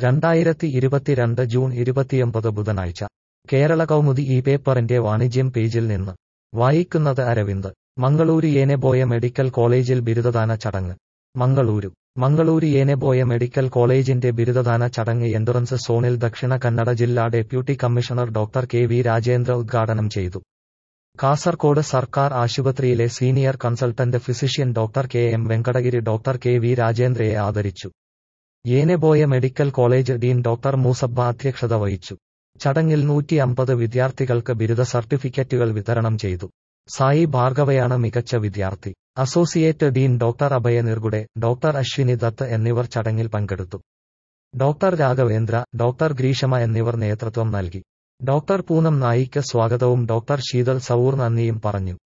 രണ്ടായിരത്തി ഇരുപത്തിരണ്ട് ജൂൺ ഇരുപത്തിയൊമ്പത് ബുധനാഴ്ച കേരള കൗമുദി ഈ പേപ്പറിന്റെ വാണിജ്യം പേജിൽ നിന്ന് വായിക്കുന്നത് അരവിന്ദ് മംഗളൂരു ഏനെബോയ മെഡിക്കൽ കോളേജിൽ ബിരുദദാന ചടങ്ങ് മംഗളൂരു മംഗളൂരു ഏനെബോയ മെഡിക്കൽ കോളേജിന്റെ ബിരുദദാന ചടങ്ങ് എൻട്രൻസ് സോണിൽ ദക്ഷിണ കന്നഡ ജില്ലാ deputy commissioner doctor K V Rajendra ഉദ്ഘാടനം ചെയ്തു കാസർകോട് സർക്കാർ ആശുപത്രിയിലെ senior consultant physician doctor K M Venkatagiri doctor K V രാജേന്ദ്രയെ ആദരിച്ചു Yenepoya medical college dean doctor Moosabba അധ്യക്ഷത വഹിച്ചു ചടങ്ങിൽ നൂറ്റി അമ്പത് വിദ്യാർത്ഥികൾക്ക് ബിരുദ സർട്ടിഫിക്കറ്റുകൾ വിതരണം ചെയ്തു സായി ഭാർഗവയാണ് മികച്ച വിദ്യാർത്ഥി associate dean doctor Abhaya Nirgude doctor Ashwini Dutt എന്നിവർ ചടങ്ങിൽ പങ്കെടുത്തു ഡോക്ടർ രാഘവേന്ദ്ര ഡോക്ടർ ഗ്രീഷമ എന്നിവർ നേതൃത്വം നൽകി ഡോക്ടർ പൂനം നായിക്ക് സ്വാഗതവും ഡോക്ടർ ശീതൾ സവൂർ നന്ദിയും പറഞ്ഞു